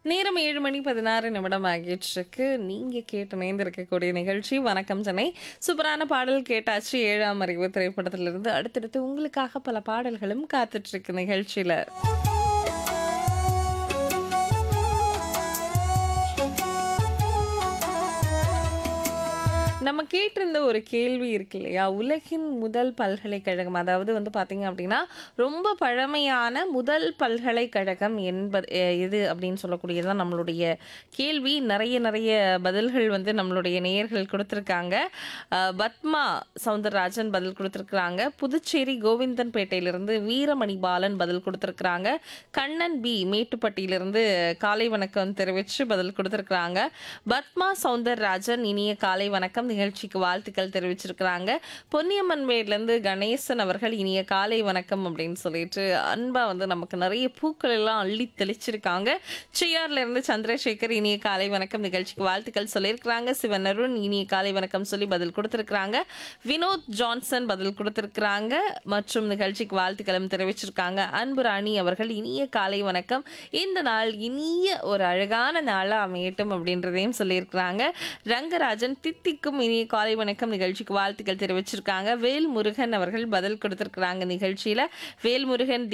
நேரம் ஏழு மணி பதினாறு நிமிடம் ஆகிடுச்சிருக்கு நீங்கள் கேட்டு நேர்ந்திருக்கக்கூடிய நிகழ்ச்சி வணக்கம் சென்னை சூப்பரான பாடல் கேட்டாச்சு ஏழாம் அறிவு திரைப்படத்திலிருந்து அடுத்தடுத்து உங்களுக்காக பல பாடல்களும் காத்துட்ருக்கு நிகழ்ச்சியில் நம்ம கேட்டிருந்த ஒரு கேள்வி இருக்கு இல்லையா உலகின் முதல் பல்கலைக்கழகம் அதாவது வந்து பார்த்தீங்க அப்படின்னா ரொம்ப பழமையான முதல் பல்கலைக்கழகம் என்பது அஹ், எது அப்படின்னு சொல்லக்கூடியதுதான் நம்மளுடைய கேள்வி நிறைய நிறைய பதில்கள் வந்து நம்மளுடைய நேயர்கள் கொடுத்துருக்காங்க அஹ், பத்மா சவுந்தரராஜன் பதில் கொடுத்துருக்குறாங்க புதுச்சேரி கோவிந்தன்பேட்டையிலிருந்து வீரமணி பாலன் பதில் கொடுத்துருக்குறாங்க கண்ணன் பி மேட்டுப்பட்டியிலிருந்து காலை வணக்கம் தெரிவித்து பதில் கொடுத்துருக்குறாங்க பத்மா சவுந்தரராஜன் இனிய காலை வணக்கம் நிகழ்ச்சிக்கு வாழ்த்துக்கள் தெரிவிச்சிருக்கிறாங்க பொன்னியம்மன் மேட்லேருந்து கணேசன் அவர்கள் இனிய காலை வணக்கம் அப்படின்னு சொல்லிட்டு அன்பா வந்து நமக்கு நிறைய பூக்கள் எல்லாம் அள்ளி தெளிச்சிருக்காங்க சிஆர்ல இருந்து சந்திரசேகர் இனிய காலை வணக்கம் நிகழ்ச்சிக்கு வாழ்த்துக்கள் சொல்லியிருக்கிறாங்க சிவன் அருண் இனிய காலை வணக்கம் சொல்லி பதில் கொடுத்திருக்கிறாங்க வினோத் ஜான்சன் பதில் கொடுத்திருக்கிறாங்க மற்றும் நிகழ்ச்சிக்கு வாழ்த்துக்களும் தெரிவிச்சிருக்காங்க அன்பு ராணி அவர்கள் இனிய காலை வணக்கம் இந்த நாள் இனிய ஒரு அழகான நாளா அமையட்டும் அப்படின்றதையும் சொல்லியிருக்கிறாங்க ரங்கராஜன் தித்திக்கும் இனிய காலை வணக்கம் நிகழ்ச்சிக்கு வாழ்த்துக்கள் தெரிவிச்சிருக்காங்க வேல் முருகன் அவர்கள் பதில் கொடுத்திருக்கிறாங்க நிகழ்ச்சியில வேல் முருகன்